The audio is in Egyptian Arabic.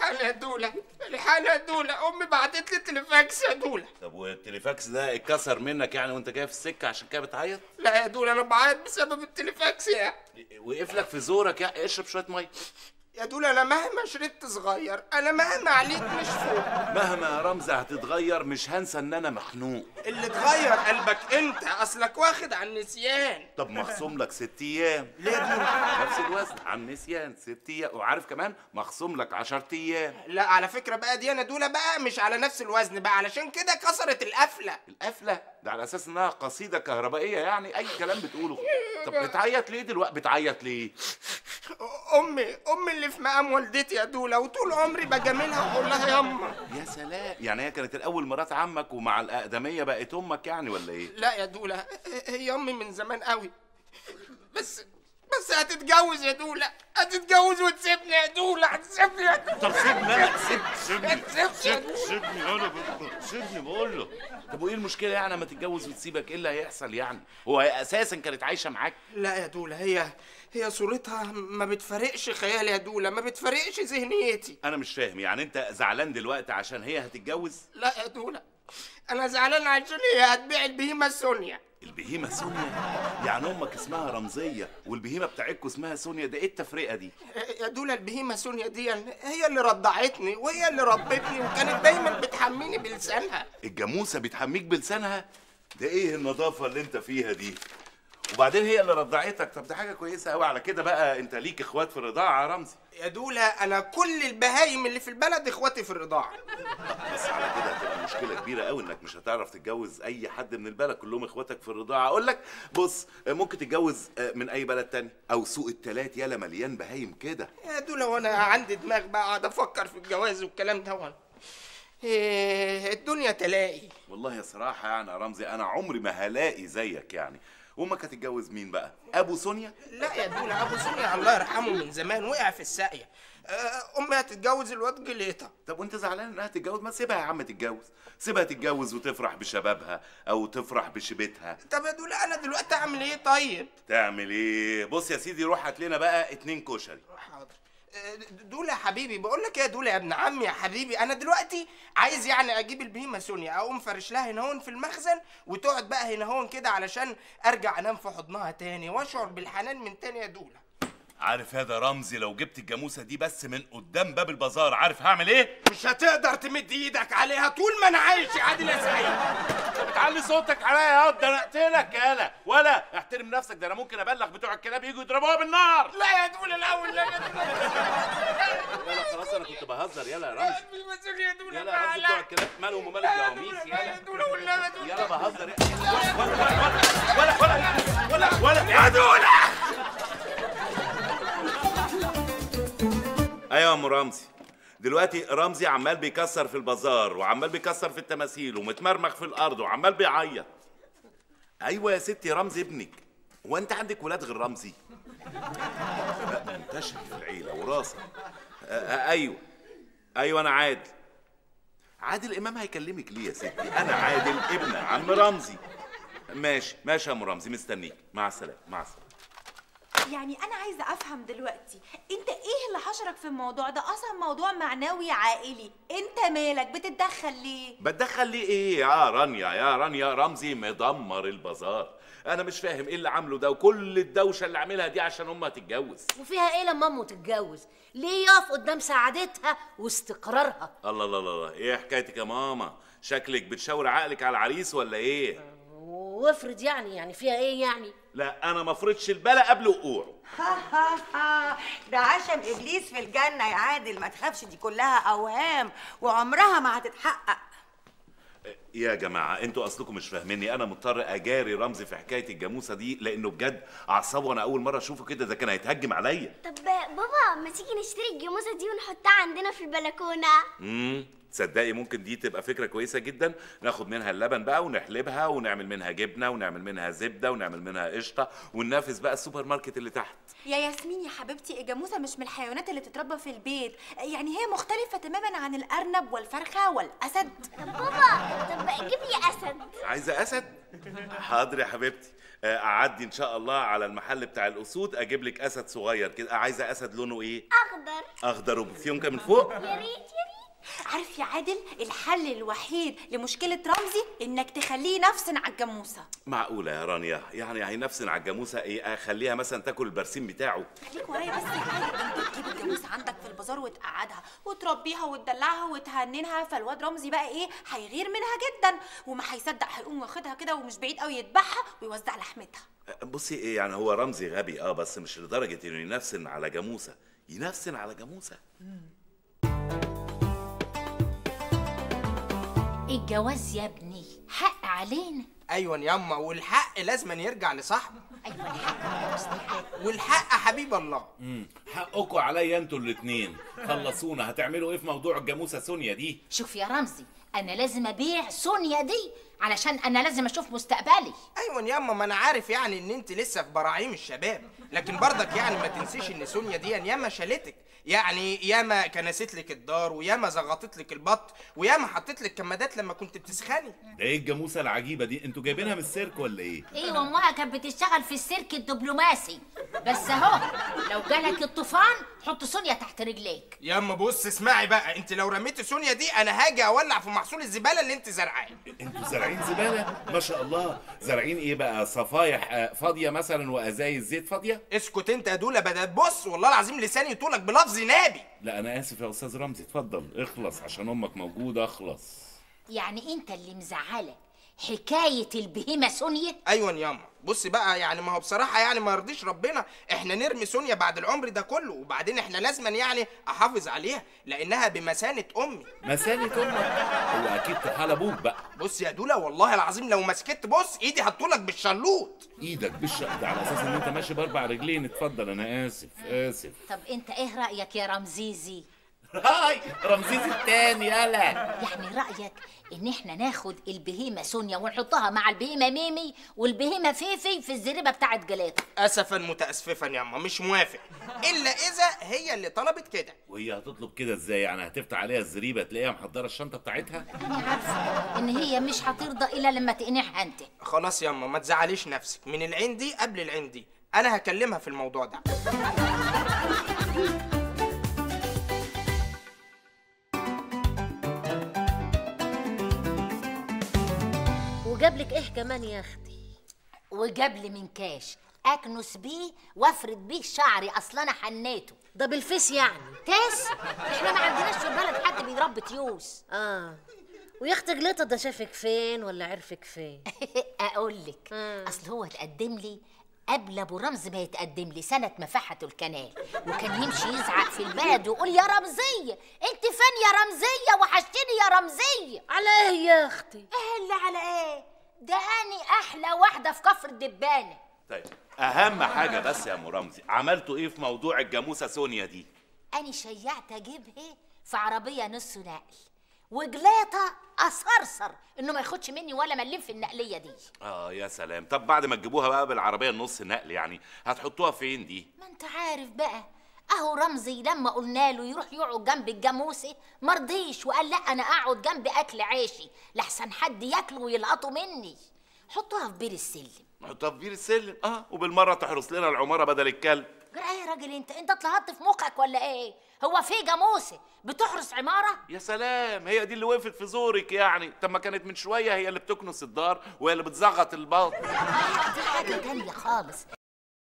الحقني يا دولا الحقني يا دولا امي بعتت لي تليفاكس يا دولا طب والتليفاكس ده اتكسر منك يعني وانت جاي في السكه عشان كده بتعيط لا يا دولا انا بعيط بسبب التليفاكس يا وقف لك في زورك يعني اشرب شويه ميه يا دولا انا مهما شربت صغير انا مهما عليك مش فوق مهما يا رمزي هتتغير مش هنسى ان انا مخنوق اللي اتغير قلبك انت اصلك واخد على النسيان طب مخصوم لك ست ايام ليه يا دولا نفس الوزن على النسيان ست ايام وعارف كمان مخصوم لك 10 ايام لا على فكره بقى دي انا دولا بقى مش على نفس الوزن بقى علشان كده كسرت القفله القفله ده على اساس انها قصيده كهربائيه يعني اي كلام بتقوله طب بتعيط ليه دلوقتي بتعيط ليه امي امي اللي في مقام والدتي يا دولا وطول عمري بجاملها واقول لها يما يا سلام يعني هي كانت الاول مرات عمك ومع الاقدميه بقت امك يعني ولا ايه لا يا دولا هي امي من زمان قوي بس بس هتتجوز يا دولا هتتجوز وتسيبني يا دولا هتسيبني يا دولا طب سيبني انا سيب سيبني سيبني سيبني انا ب- سيبني بقول له طب وايه المشكله يعني لما تتجوز وتسيبك ايه اللي هيحصل يعني هو هي اساسا كانت عايشه معاك لا يا دولا هي هي صورتها ما بتفارقش خيالي يا دولا ما بتفارقش ذهنيتي انا مش فاهم يعني انت زعلان دلوقتي عشان هي هتتجوز لا يا دولا انا زعلان عشان هي هتبيع البهيمه سونيا البهيمه سونيا يعني امك اسمها رمزيه والبهيمه بتاعتكوا اسمها سونيا ده ايه التفرقه دي يا دولا البهيمه سونيا دي هي اللي رضعتني وهي اللي ربتني وكانت دايما بتحميني بلسانها الجاموسه بتحميك بلسانها ده ايه النظافه اللي انت فيها دي وبعدين هي اللي رضعتك طب ده حاجه كويسه قوي على كده بقى انت ليك اخوات في الرضاعه يا رمزي يا دولا انا كل البهايم اللي في البلد اخواتي في الرضاعه بس على كده هتبقى مشكله كبيره قوي انك مش هتعرف تتجوز اي حد من البلد كلهم اخواتك في الرضاعه اقول لك بص ممكن تتجوز من اي بلد تاني او سوق التلات يالا مليان بهايم كده يا دولا وانا عندي دماغ بقى اقعد افكر في الجواز والكلام ده إيه الدنيا تلاقي والله صراحه يعني يا رمزي انا عمري ما هلاقي زيك يعني وامك هتتجوز مين بقى ابو سونيا لا يا دولا ابو سونيا الله يرحمه من زمان وقع في الساقيه آه، امي هتتجوز الواد جليطه طب وانت زعلان انها تتجوز ما سيبها يا عم تتجوز سيبها تتجوز وتفرح بشبابها او تفرح بشبتها طب يا دولا انا دلوقتي اعمل ايه طيب تعمل ايه بص يا سيدي روح هات لنا بقى اتنين كشري حاضر آه، دولا يا حبيبي بقول لك يا دولا يا ابن عمي يا حبيبي انا دلوقتي عايز يعني اجيب البهيمه سونيا اقوم فرش لها هنا هون في المخزن وتقعد بقى هنا هون كده علشان ارجع انام في حضنها تاني واشعر بالحنان من تاني يا دولا عارف هذا رمزي لو جبت الجاموسه دي بس من قدام باب البازار عارف هعمل ايه مش هتقدر تمد ايدك عليها طول ما انا عايش يا عادل يا سعيد بتعلي صوتك عليا يا ده انا اقتلك يالا ولا احترم نفسك ده انا ممكن ابلغ بتوع الكلاب يجوا يضربوها بالنار لا يا دولا الاول لا يا دولا يلا خلاص انا كنت بهزر يلا يا رمزي البهيمه سونيا يا دولا يلا يا رمزي بتوع الكلاب مالهم ومال الجواميس يا يلا دولا والله يا دولا يلا بهزر يلا ولا ولا ولا ولا ولا يا دولا ايوه يا ام رمزي دلوقتي رمزي عمال بيكسر في البازار وعمال بيكسر في التماثيل ومتمرمخ في الارض وعمال بيعيط ايوه يا ستي رمزي ابنك هو انت عندك ولاد غير رمزي لا منتشر في العيله وراثه آه، آه، ايوه ايوه انا عادل عادل امام هيكلمك ليه يا ستي انا عادل ابن عم رمزي ماشي ماشي يا ام رمزي مستنيك مع السلامه مع السلامه يعني انا عايزه افهم دلوقتي انت ايه اللي حشرك في الموضوع ده اصلا موضوع معنوي عائلي انت مالك بتتدخل ليه بتدخل ليه ايه يا رانيا يا رانيا رمزي مدمر البازار انا مش فاهم ايه اللي عامله ده وكل الدوشه اللي عاملها دي عشان امها تتجوز وفيها ايه لما امه تتجوز ليه يقف قدام سعادتها واستقرارها الله الله الله ايه حكايتك يا ماما شكلك بتشاور عقلك على العريس ولا ايه وافرض يعني يعني فيها ايه يعني لا انا ما افرضش البلا قبل وقوعه ده عشم ابليس في الجنه يا عادل ما تخافش دي كلها اوهام وعمرها ما هتتحقق يا جماعه انتوا اصلكم مش فاهميني انا مضطر اجاري رمزي في حكايه الجاموسه دي لانه بجد اعصابه انا اول مره اشوفه كده ده كان هيتهجم عليا طب بابا ما تيجي نشتري الجاموسه دي ونحطها عندنا في البلكونه امم تصدقي ممكن دي تبقى فكره كويسه جدا ناخد منها اللبن بقى ونحلبها ونعمل منها جبنه ونعمل منها زبده ونعمل منها قشطه وننافس بقى السوبر ماركت اللي تحت يا ياسمين يا حبيبتي الجاموسه مش من الحيوانات اللي بتتربى في البيت يعني هي مختلفه تماما عن الارنب والفرخه والاسد طب بابا طب بقى جيب لي اسد عايزه اسد حاضر يا حبيبتي آه، اعدي ان شاء الله على المحل بتاع الاسود اجيب لك اسد صغير كده عايزه اسد لونه ايه اخضر اخضر وبفيونكه من فوق يا ريت يا ريت عارف يا عادل الحل الوحيد لمشكله رمزي انك تخليه نفسن على الجاموسه معقوله يا رانيا يعني هينفسن على الجاموسه ايه اخليها مثلا تاكل البرسيم بتاعه خليك ورايا بس يا عادل انت تجيب الجاموسه عندك في البازار وتقعدها وتربيها وتدلعها وتهننها فالواد رمزي بقى ايه هيغير منها جدا وما هيصدق هيقوم واخدها كده ومش بعيد قوي يذبحها ويوزع لحمتها بصي ايه يعني هو رمزي غبي اه بس مش لدرجه انه ينفسن على جاموسه ينفسن على جاموسه الجواز يا ابني حق علينا ايوه ياما والحق لازم يرجع لصاحبه ايوه الحق يا مستحق والحق حبيب الله حقكم عليا انتوا الاتنين خلصونا هتعملوا ايه في موضوع الجاموسه سونيا دي شوف يا رمزي انا لازم ابيع سونيا دي علشان انا لازم اشوف مستقبلي ايوه ياما ما انا عارف يعني ان انت لسه في براعيم الشباب لكن برضك يعني ما تنسيش ان سونيا دي ياما شالتك يعني ياما كنست لك الدار وياما زغطت لك البط وياما حطت لك كمادات لما كنت بتسخني ده ايه الجاموسه العجيبه دي انتوا جايبينها من السيرك ولا ايه ايوه امها كانت بتشتغل في السيرك الدبلوماسي بس اهو لو جالك الطوفان حط سونيا تحت رجليك ياما بص اسمعي بقى انت لو رميتي سونيا دي انا هاجي اولع في محصول الزباله اللي انت زرعاه انتوا زارعين زباله ما شاء الله زارعين ايه بقى صفايح آه، فاضيه مثلا وازايز زيت فاضيه اسكت انت يا دوله بدأت بص والله العظيم لساني يطولك بلفظ نابي لا انا اسف يا استاذ رمزي اتفضل اخلص عشان امك موجوده اخلص يعني انت اللي مزعلك حكايه البهيمه سونيا ايوه ياما بص بقى يعني ما هو بصراحه يعني ما يرضيش ربنا احنا نرمي سونيا بعد العمر ده كله وبعدين احنا لازما يعني احافظ عليها لانها بمسانه امي مسانة امك هو اكيد طحال ابوك بقى بص يا دوله والله العظيم لو ما سكت بص ايدي هتطولك بالشلوط ايدك بالشق ده على اساس ان انت ماشي باربع رجلين اتفضل انا اسف اسف طب انت ايه رايك يا رمزيزي هاي رمزيز التاني يلا يعني رايك ان احنا ناخد البهيمه سونيا ونحطها مع البهيمه ميمي والبهيمه فيفي في الزريبه بتاعت جلاطه اسفا متاسفا ياما مش موافق الا اذا هي اللي طلبت كده وهي هتطلب كده ازاي يعني هتفتح عليها الزريبه تلاقيها محضره الشنطه بتاعتها انا عارفه ان هي مش هترضى الا لما تقنعها انت خلاص ياما ما تزعليش نفسك من العين دي قبل العين دي انا هكلمها في الموضوع ده وجاب لك ايه كمان يا اختي وجاب لي من كاش اكنس بيه وافرد بيه شعري اصلا انا حنيته ده بالفيس يعني تاس احنا ما عندناش في البلد حد بيربي تيوس اه ويا اختي جليطه ده شافك فين ولا عرفك فين اقول لك مم. اصل هو اتقدم لي قبل ابو رمز ما يتقدم لي سنه ما فحتوا الكنال وكان يمشي يزعق في البلد ويقول يا رمزيه انت فين يا رمزيه وحشتني يا رمزيه على ايه يا اختي ايه اللي على ايه ده اني احلى واحده في كفر الدبانه طيب اهم حاجه بس يا ام رمزي عملتوا ايه في موضوع الجاموسه سونيا دي اني شيعت اجيبها في عربيه نص نقل وجلاطه اصرصر انه ما ياخدش مني ولا مليم في النقليه دي اه يا سلام طب بعد ما تجيبوها بقى بالعربيه النص نقل يعني هتحطوها فين دي ما انت عارف بقى اهو رمزي لما قلنا له يروح يقعد جنب الجاموسه مرضيش وقال لا انا اقعد جنب اكل عيشي لحسن حد ياكله ويلقطه مني حطوها في بير السلم نحطها في بير السلم اه وبالمره تحرس لنا العماره بدل الكلب جرى ايه يا راجل انت انت اتلهطت في مخك ولا ايه هو في جاموسه بتحرس عماره يا سلام هي دي اللي وقفت في زورك يعني طب ما كانت من شويه هي اللي بتكنس الدار وهي اللي بتزغط البط دي حاجه تانية خالص